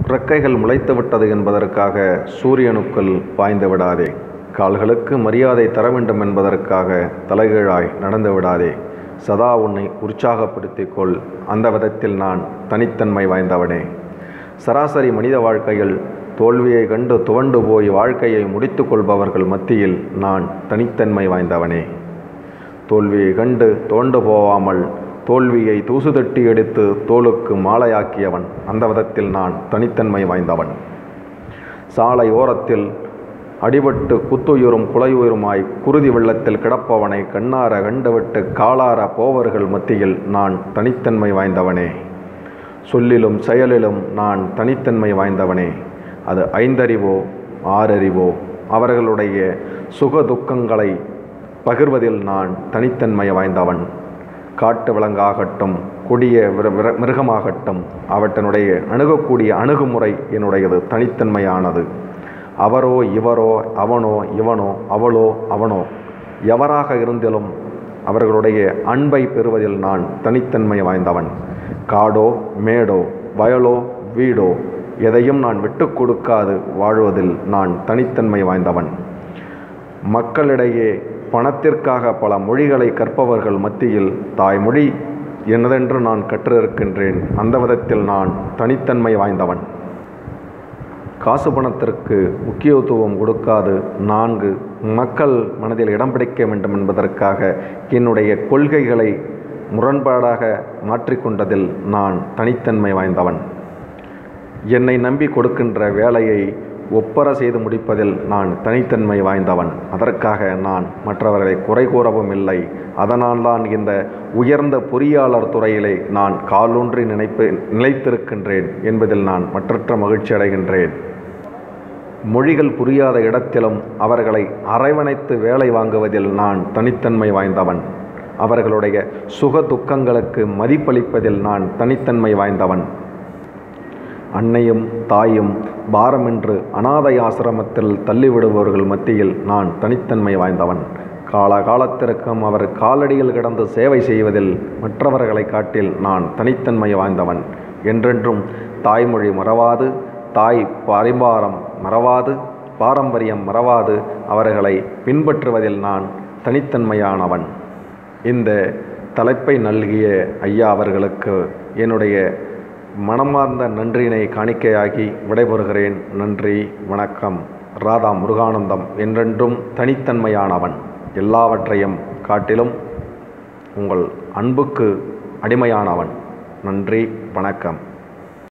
இறக்கைகள் முளைத்து விட்டது என்பதற்காக சூரியனுக்குள் பாய்ந்து விடாதே கால்களுக்கு மரியாதை தர வேண்டும் என்பதற்காக தலைகீழாய் நடந்து விடாதே சதா உன்னை உற்சாகப்படுத்திக் கொள் அந்த விதத்தில் நான் தனித்தன்மை வாய்ந்தவனே சராசரி மனித வாழ்க்கையில் தோல்வியை கண்டு துவண்டு போய் வாழ்க்கையை முடித்து கொள்பவர்கள் மத்தியில் நான் தனித்தன்மை வாய்ந்தவனே தோல்வியை கண்டு துவண்டு போவாமல் தோல்வியை தூசு தட்டி எடுத்து தோளுக்கு மாலையாக்கியவன் அந்த விதத்தில் நான் தனித்தன்மை வாய்ந்தவன் சாலை ஓரத்தில் அடிபட்டு குத்துயுறும் குலையுயிருமாய் குருதி வெள்ளத்தில் கிடப்பவனை கண்ணார கண்டுவிட்டு காலார போவர்கள் மத்தியில் நான் தனித்தன்மை வாய்ந்தவனே சொல்லிலும் செயலிலும் நான் தனித்தன்மை வாய்ந்தவனே அது ஐந்தறிவோ ஆறறிவோ அவர்களுடைய சுக துக்கங்களை பகிர்வதில் நான் தனித்தன்மை வாய்ந்தவன் காட்டு விலங்காகட்டும் கொடிய விர விர மிருகமாகட்டும் அவற்றினுடைய அணுகக்கூடிய அணுகுமுறை என்னுடையது தனித்தன்மையானது அவரோ இவரோ அவனோ இவனோ அவளோ அவனோ எவராக இருந்தாலும் அவர்களுடைய அன்பை பெறுவதில் நான் தனித்தன்மை வாய்ந்தவன் காடோ மேடோ வயலோ வீடோ எதையும் நான் விட்டு கொடுக்காது வாழ்வதில் நான் தனித்தன்மை வாய்ந்தவன் மக்களிடையே பணத்திற்காக பல மொழிகளை கற்பவர்கள் மத்தியில் தாய்மொழி என்னதென்று நான் கற்றிருக்கின்றேன் அந்த விதத்தில் நான் தனித்தன்மை வாய்ந்தவன் காசு பணத்திற்கு முக்கியத்துவம் கொடுக்காது நான்கு மக்கள் மனதில் இடம் பிடிக்க வேண்டும் என்பதற்காக என்னுடைய கொள்கைகளை முரண்பாடாக மாற்றிக்கொண்டதில் நான் தனித்தன்மை வாய்ந்தவன் என்னை நம்பி கொடுக்கின்ற வேலையை ஒப்பர செய்து முடிப்பதில் நான் தனித்தன்மை வாய்ந்தவன் அதற்காக நான் மற்றவர்களை குறை கூறவும் இல்லை அதனால்தான் இந்த உயர்ந்த பொறியாளர் துறையிலே நான் காலூன்றி நினைப்பு நிலைத்திருக்கின்றேன் என்பதில் நான் மற்றற்ற மகிழ்ச்சி அடைகின்றேன் மொழிகள் புரியாத இடத்திலும் அவர்களை அரவணைத்து வேலை வாங்குவதில் நான் தனித்தன்மை வாய்ந்தவன் அவர்களுடைய சுக துக்கங்களுக்கு மதிப்பளிப்பதில் நான் தனித்தன்மை வாய்ந்தவன் அன்னையும் தாயும் பாரமென்று அனாதை ஆசிரமத்தில் தள்ளிவிடுபவர்கள் மத்தியில் நான் தனித்தன்மை வாய்ந்தவன் காலகாலத்திற்கும் அவர் காலடியில் கிடந்து சேவை செய்வதில் மற்றவர்களை காட்டில் நான் தனித்தன்மை வாய்ந்தவன் என்றென்றும் தாய்மொழி மறவாது தாய் பரிபாரம் மறவாது பாரம்பரியம் மறவாது அவர்களை பின்பற்றுவதில் நான் தனித்தன்மையானவன் இந்த தலைப்பை நல்கிய ஐயா அவர்களுக்கு என்னுடைய மனமார்ந்த நன்றியினை காணிக்கையாகி விடைபெறுகிறேன் நன்றி வணக்கம் ராதா முருகானந்தம் என்றென்றும் தனித்தன்மையானவன் எல்லாவற்றையும் காட்டிலும் உங்கள் அன்புக்கு அடிமையானவன் நன்றி வணக்கம்